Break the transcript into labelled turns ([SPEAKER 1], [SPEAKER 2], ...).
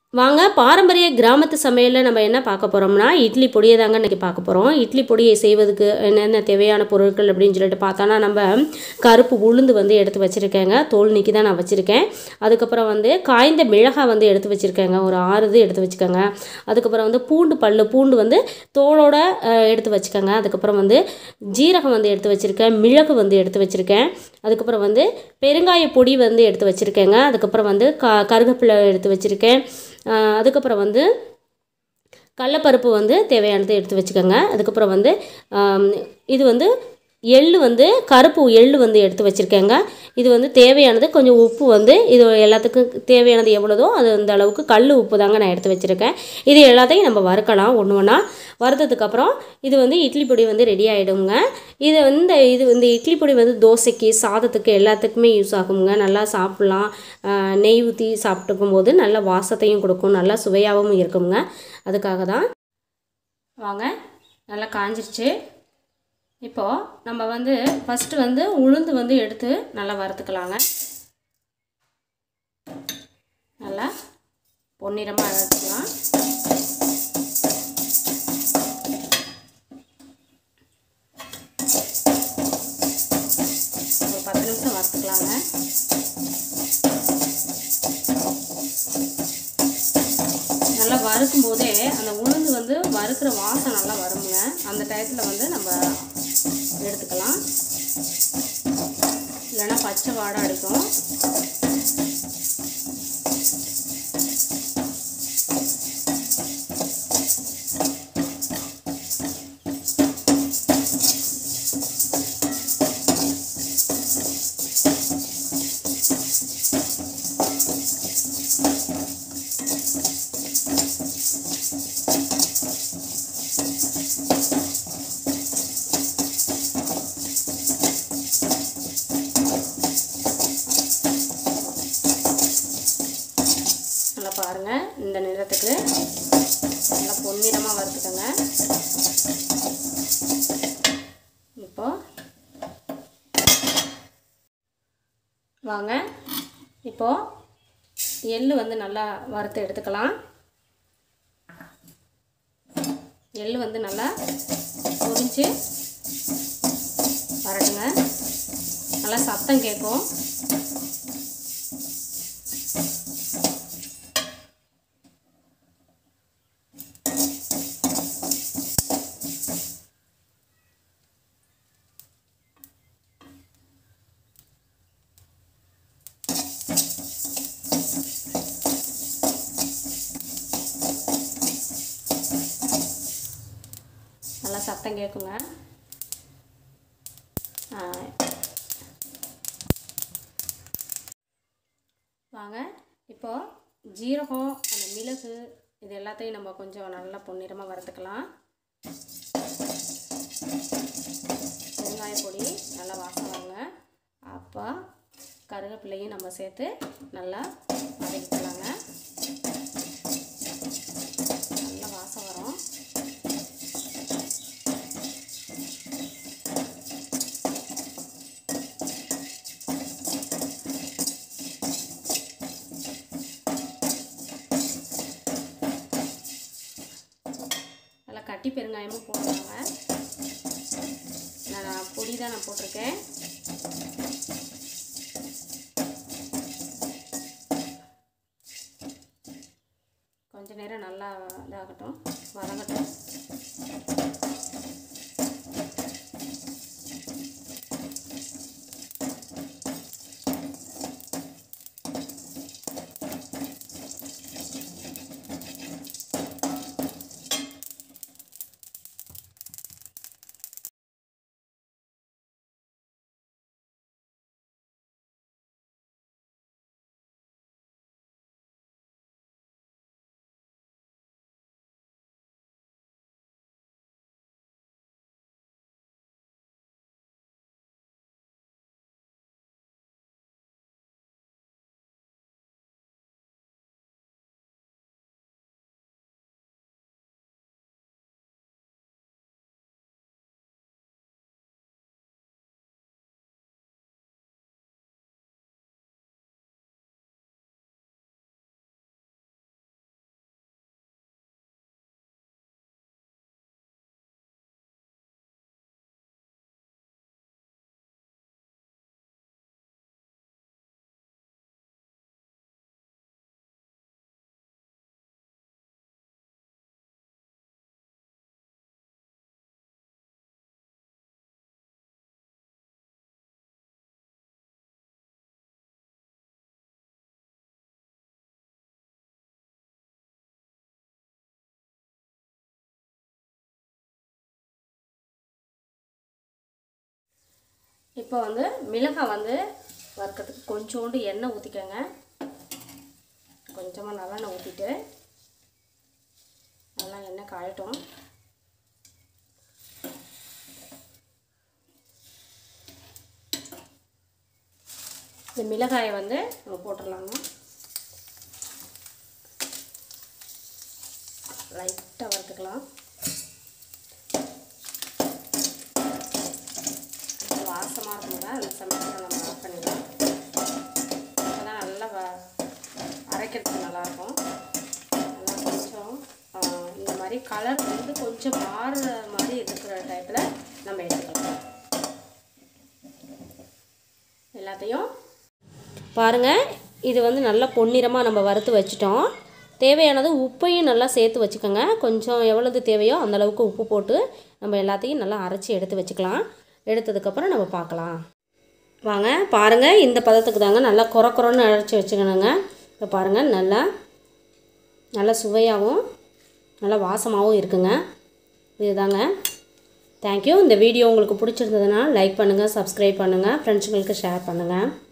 [SPEAKER 1] வாங்க பாரம்பரிய கிராமத்து சமையலில் நம்ம என்ன பார்க்க போகிறோம்னா இட்லி பொடியை தாங்க இன்றைக்கி பார்க்க போகிறோம் இட்லி பொடியை செய்வதுக்கு என்னென்ன தேவையான பொருட்கள் அப்படின்னு சொல்லிட்டு பார்த்தோன்னா நம்ம கருப்பு உளுந்து வந்து எடுத்து வச்சுருக்கேங்க தோல் நீக்கி தான் நான் வச்சுருக்கேன் அதுக்கப்புறம் வந்து காய்ந்த மிளகாய் வந்து எடுத்து வச்சுருக்கேங்க ஒரு ஆறு இது எடுத்து வச்சுக்கோங்க அதுக்கப்புறம் வந்து பூண்டு பல் பூண்டு வந்து தோலோட அஹ், எடுத்து வச்சுக்கோங்க அதுக்கப்புறம் வந்து ஜீரகம் வந்து எடுத்து வச்சுருக்கேன் மிளகு வந்து எடுத்து வச்சுருக்கேன் அதுக்கப்புறம் வந்து பெருங்காய பொடி வந்து எடுத்து வச்சுருக்கேங்க அதுக்கப்புறம் வந்து க கருவேப்பிலை எடுத்து வச்சுருக்கேன் ஆஹ் அதுக்கப்புறம் வந்து கடலப்பருப்பு வந்து தேவையானதை எடுத்து வச்சுக்கோங்க அதுக்கப்புறம் வந்து ஆம், இது வந்து எள்ளு வந்து கருப்பு எள்ளு வந்து எடுத்து வச்சுருக்கேங்க இது வந்து தேவையானது கொஞ்சம் உப்பு வந்து இது எல்லாத்துக்கும் தேவையானது எவ்வளோதோ அது அந்த அளவுக்கு கல் உப்பு தாங்க நான் எடுத்து வச்சுருக்கேன் இது எல்லாத்தையும் நம்ம வறுக்கலாம் ஒன்று ஒன்றா வறுத்ததுக்கப்புறம் இது வந்து இட்லி பொடி வந்து ரெடி ஆகிடுங்க இது வந்து இது இந்த இட்லி பொடி வந்து தோசைக்கு சாதத்துக்கு எல்லாத்துக்குமே யூஸ் ஆகுங்க நல்லா சாப்பிட்லாம் ஆஹ் நெய் ஊற்றி சாப்பிட்டுக்கும் போது நல்ல வாசத்தையும் கொடுக்கும் நல்லா சுவையாகவும் இருக்குங்க அதுக்காக தான் வாங்க நல்லா காஞ்சிருச்சு இப்போது நம்ம வந்து ஃபஸ்ட்டு வந்து உளுந்து வந்து எடுத்து நல்லா வறுத்துக்கலாங்க நல்லா பொன்னிறமாக வறுத்துக்கலாம் ஒரு பத்து நிமிஷம் வறுத்துக்கலாங்க நல்லா வறுக்கும் போதே அந்த உளுந்து வந்து வறுக்கிற வாசம் நல்லா வருங்க அந்த டயத்தில் வந்து நம்ம எடுத்துக்கலாம் இல்லைன்னா பச்சை வாடை அடிக்கும் நல்லா பாருங்கள் இந்த நிறத்துக்கு நல்லா பொன்னிறமாக வறுத்துக்கோங்க இப்போ வாங்க இப்போ எள்ளு வந்து நல்லா வறுத்து எடுத்துக்கலாம் எள்ளு வந்து நல்லா பொரிஞ்சு வரட்டுங்க நல்லா சத்தம் கேட்கும் நல்லா சத்தம் கேட்குங்க ஆ. வாங்க இப்போ ஜீரகம் அந்த மிளகு இது எல்லாத்தையும் நம்ம கொஞ்சம் நல்லா பொன்னிறமாக வறுத்துக்கலாம் வெங்காய பொடி நல்லா வாசம் வருங்க அப்போ கருவேப்பிலையும் நம்ம சேர்த்து நல்லா வதக்கிக்கலாங்க நல்லா வாசம் வரும் நல்லா கட்டி பெருங்காயமும் போடுவாங்க நான் பொடி தான் நான் போட்டிருக்கேன் கொஞ்ச நேரம் நல்லா இதாகட்டும் வதங்கட்டும் இப்போ வந்து மிளகாய் வந்து வறுக்கிறதுக்கு கொஞ்சோண்டு எண்ணெய் ஊற்றிக்கோங்க கொஞ்சமாக நல்லெண்ணெய் ஊற்றிட்டு நல்லா எண்ணெய் காயட்டும் இந்த மிளகாயை வந்து நம்ம போட்டுடலாங்க லைட்டாக வறுத்துக்கலாம் வாசமாக இருக்குங்க அந்த சமயத்தில் நம்ம ஆஃப் பண்ணிடலாம் அப்போ தான் நல்லா வ அரைக்கிறதுக்கு நல்லாயிருக்கும் நல்லா கொஞ்சம் ஆ, இந்த மாதிரி கலர் வந்து கொஞ்சம் மாறுற மாதிரி இருக்கிற டயத்தில் நம்ம எடுத்துக்கலாம் எல்லாத்தையும் பாருங்கள் இது வந்து நல்லா பொன்னிறமாக நம்ம வறுத்து வச்சுட்டோம் தேவையானது உப்பையும் நல்லா சேர்த்து வச்சுக்கோங்க கொஞ்சம் எவ்வளவு தேவையோ அந்த அளவுக்கு உப்பு போட்டு நம்ம எல்லாத்தையும் நல்லா அரைச்சி எடுத்து வச்சுக்கலாம் எடுத்ததுக்கப்புறம் நம்ம பார்க்கலாம் வாங்க பாருங்கள் இந்த பதத்துக்கு தாங்க நல்லா குறை குறைன்னு அரைச்சி வச்சுக்கணுங்க இப்போ பாருங்கள் நல்லா நல்லா சுவையாகவும் நல்லா வாசமாகவும் இருக்குங்க இதுதாங்க தேங்க்யூ இந்த வீடியோ உங்களுக்கு பிடிச்சிருந்ததுன்னா லைக் பண்ணுங்கள் சப்ஸ்கிரைப் பண்ணுங்கள் ஃப்ரெண்ட்ஸுங்களுக்கு ஷேர் பண்ணுங்கள்